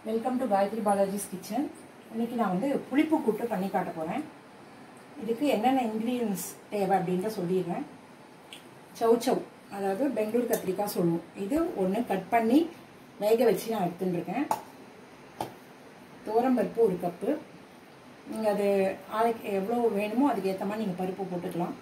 welcome to Gayathri Balaji's kitchen இன்னைக்கு நான் வந்து புளிப்பு கூட்டு பண்ணி காட்ட போகிறேன் இதுக்கு என்னென்ன இன்க்ரீடியன்ஸ் தேவை அப்படின்ற சொல்லிடுறேன் சவு சவு அதாவது பெங்களூர் கத்திரிக்காய் சொல்லுவோம் இது ஒன்று கட் பண்ணி வேக வச்சு நான் எடுத்துட்டு இருக்கேன் துவரம்பருப்பு ஒரு கப்பு நீங்கள் அது ஆளுக்கு எவ்வளோ வேணுமோ அதுக்கு ஏற்ற மாதிரி நீங்கள் பருப்பு போட்டுக்கலாம்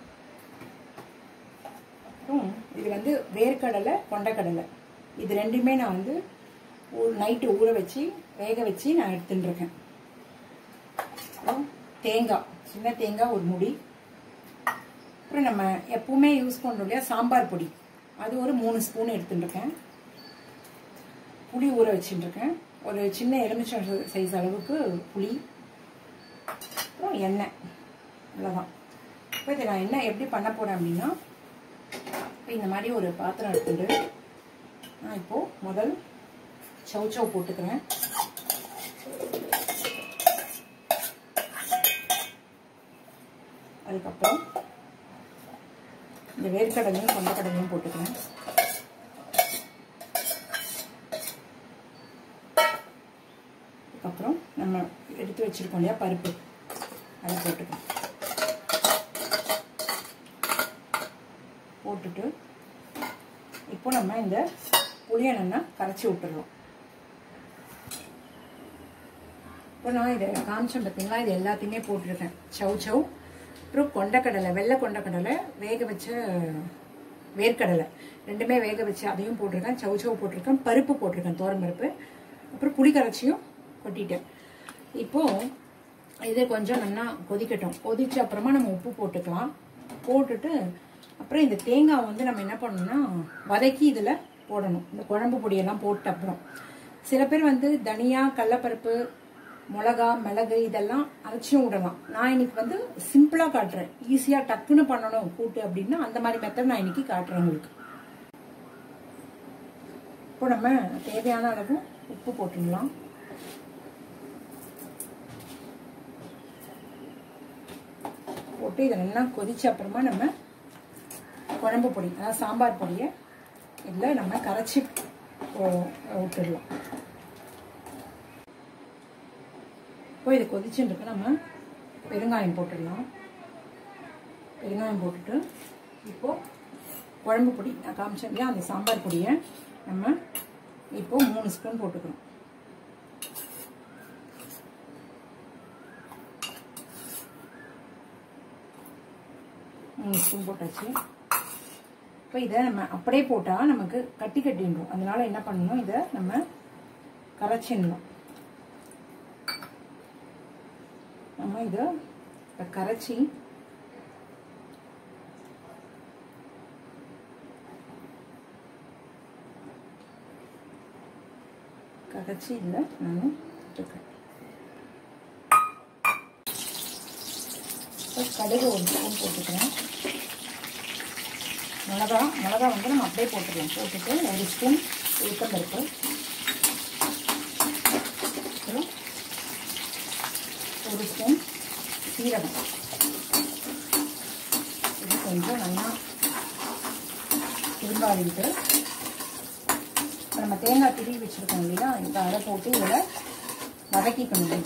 அப்புறம் இது வந்து வேர்க்கடலை கொண்டக்கடலை இது ரெண்டுமே நான் வந்து நைட்டு ஊற வச்சு வேக வச்சு நான் எடுத்துட்டு இருக்கேன் அப்புறம் தேங்காய் சின்ன தேங்காய் ஒரு முடி அப்புறம் நம்ம எப்பவுமே யூஸ் பண்ணுறோம் இல்லையா சாம்பார் பொடி அது ஒரு மூணு ஸ்பூன் எடுத்துட்டு இருக்கேன் புளி ஊற வச்சுட்டு இருக்கேன் ஒரு சின்ன எலுமிச்சம் சைஸ் அளவுக்கு புளி அப்புறம் எண்ணெய் அவ்வளோதான் இப்போ இதை நான் என்ன எப்படி பண்ண போகிறேன் அப்படின்னா இப்போ இந்த மாதிரி ஒரு பாத்திரம் எடுத்துட்டு நான் இப்போது முதல் சவு சவு போட்டுக்கிறேன் அதுக்கப்புறம் இந்த வேர்க்கடலையும் கொண்டக்கடலையும் போட்டுக்கிறேன் அதுக்கப்புறம் நம்ம எடுத்து வச்சிருக்கோம் இல்லையா பருப்பு அதை போட்டுக்கிறேன் போட்டுட்டு இப்போ நம்ம இந்த புளியை நல்லா கரைச்சி விட்டுறோம் இப்போ நான் இதை காமிச்சோம் பார்த்தீங்களா இது எல்லாத்தையுமே போட்டிருக்கேன் சவு சவு அப்புறம் கொண்டக்கடலை வெள்ளை கொண்டக்கடலை வேக வச்ச வேர்க்கடலை ரெண்டுமே வேக வச்சு அதையும் போட்டிருக்கேன் சவு சவு போட்டிருக்கேன் பருப்பு போட்டிருக்கேன் தோரம் பருப்பு அப்புறம் புளி கரைச்சியும் கொட்டிட்டேன் இப்போது இது கொஞ்சம் நல்லா கொதிக்கட்டும் கொதிச்ச அப்புறமா நம்ம உப்பு போட்டுக்கலாம் போட்டுட்டு அப்புறம் இந்த தேங்காய் வந்து நம்ம என்ன பண்ணணும்னா வதக்கி இதில் போடணும் இந்த குழம்பு பொடியெல்லாம் போட்ட அப்புறம் சில பேர் வந்து தனியா கடலப்பருப்பு மிளகா மிளகு இதெல்லாம் அரைச்சியும் விடலாம் நான் இன்னைக்கு வந்து சிம்பிளாக காட்டுறேன் ஈஸியாக டக்குன்னு பண்ணணும் கூட்டு அப்படின்னா அந்த மாதிரி மெத்தட் நான் இன்னைக்கு காட்டுறேன் உங்களுக்கு இப்போ நம்ம தேவையான அளவு உப்பு போட்டுடலாம் போட்டு இதை நல்லா கொதிச்ச அப்புறமா நம்ம குழம்பு பொடி அதாவது சாம்பார் பொடியை இதில் நம்ம கரைச்சி விட்டுடலாம் இப்போ இது கொதிச்சுட்டு நம்ம பெருங்காயம் போட்டுடலாம் பெருங்காயம் போட்டுட்டு இப்போது குழம்பு பொடி நான் காமிச்சேன் இல்லையா அந்த சாம்பார் பொடியை நம்ம இப்போது மூணு ஸ்பூன் போட்டுக்கிறோம் மூணு ஸ்பூன் போட்டாச்சு இப்போ இதை நம்ம அப்படியே போட்டால் நமக்கு கட்டி கட்டிடும் அதனால என்ன பண்ணணும் இதை நம்ம கரைச்சிடணும் நம்ம இதை இப்போ கரைச்சி கரைச்சி இதில் நான் இருக்கேன் இப்போ கடுகு ஒரு ஸ்பூன் போட்டுக்கிறேன் மிளகா மிளகா வந்து நம்ம அப்படியே போட்டுக்கலாம் போட்டுட்டு ஒரு ஸ்பூன் உளுத்தம்பருப்பு அப்புறம் ஒரு ஸ்பூன் சீரகம் இது கொஞ்சம் நல்லா திரும்பாவிட்டு நம்ம தேங்காய் திருவி வச்சுருக்கோம் இல்லையா இதை அதை போட்டு இதில் வதக்கிக்கணும்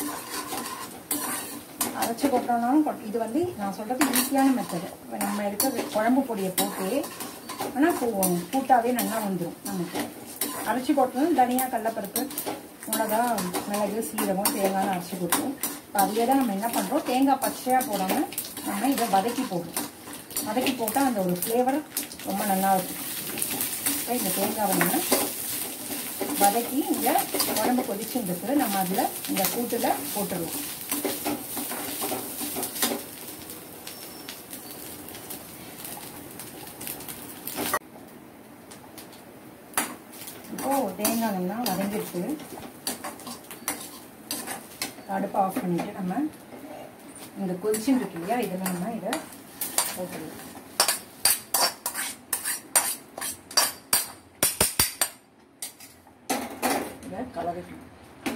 அரைச்சி கொட்டோம்னாலும் இது வந்து நான் சொல்கிறது ஈஸியான மெத்தடு நம்ம எடுக்க குழம்பு பொடியை போட்டு ஆனால் கூட்டாவே நல்லா வந்துடும் நமக்கு அரைச்சி கொட்டணும் தனியாக கடலப்பருப்பு மிளகா மிளகு சீரகம் தேங்காய் அரைச்சி கொட்டுவோம் இப்போ அதிலே தான் நம்ம என்ன பண்ணுறோம் தேங்காய் பச்சையாக போடாமல் நம்ம இதை வதக்கி போடுறோம் வதக்கி போட்டால் அந்த ஒரு ஃப்ளேவர் ரொம்ப நல்லா இருக்கும் இப்போ இந்த தேங்காவை நம்ம வதக்கி இந்த உடம்பு கொதிச்சுருக்கு நம்ம அதில் இந்த கூட்டில் போட்டுருவோம் இப்போது தேங்காய் நல்லா வதங்கிருக்கு அடுப்பை ஆஃப் பண்ணிவிட்டு நம்ம இந்த கொதிச்சுட்டு இருக்கு இல்லையா இதில் நம்ம இதை போட்டுடலாம் இதை கலரிக்கணும்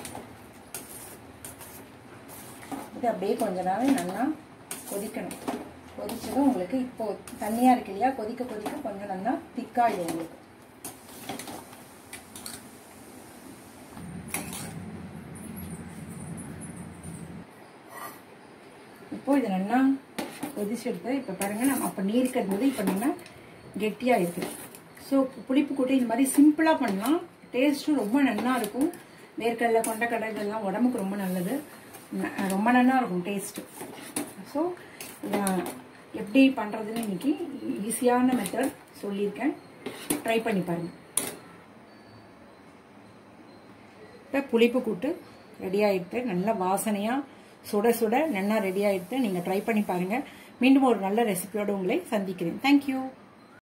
இது அப்படியே கொஞ்ச நேரம் நல்லா கொதிக்கணும் கொதிச்சதும் உங்களுக்கு இப்போ தண்ணியாக இருக்கு இல்லையா கொதிக்க கொதிக்க கொஞ்சம் நல்லா திக்காயிடும் உங்களுக்கு இப்போது இது நல்லா கொதிச்சு எடுத்து இப்போ பாருங்கள் நம்ம அப்போ நீருக்கு இருந்தது இப்போ நல்லா கெட்டியாக இருக்குது ஸோ புளிப்பு கூட்டு இந்த மாதிரி சிம்பிளாக பண்ணலாம் டேஸ்ட்டும் ரொம்ப நல்லா இருக்கும் வேர்க்கடலை கொண்டக்கடலை இதெல்லாம் உடம்புக்கு ரொம்ப நல்லது ந- ரொம்ப நல்லா இருக்கும் டேஸ்ட்டு ஸோ எப்படி பண்ணுறதுன்னு இன்னைக்கு ஈஸியான மெத்தட் சொல்லியிருக்கேன் ட்ரை பண்ணி பாருங்கள் இப்போ புளிப்பு கூட்டு ரெடி ஆகிட்டு நல்ல வாசனையாக சுட சுட நல்லா ரெடி ஆகிட்டு நீங்கள் ட்ரை பண்ணி பாருங்கள் மீண்டும் ஒரு நல்ல ரெசிபியோடு உங்களை சந்திக்கிறேன் தேங்க்யூ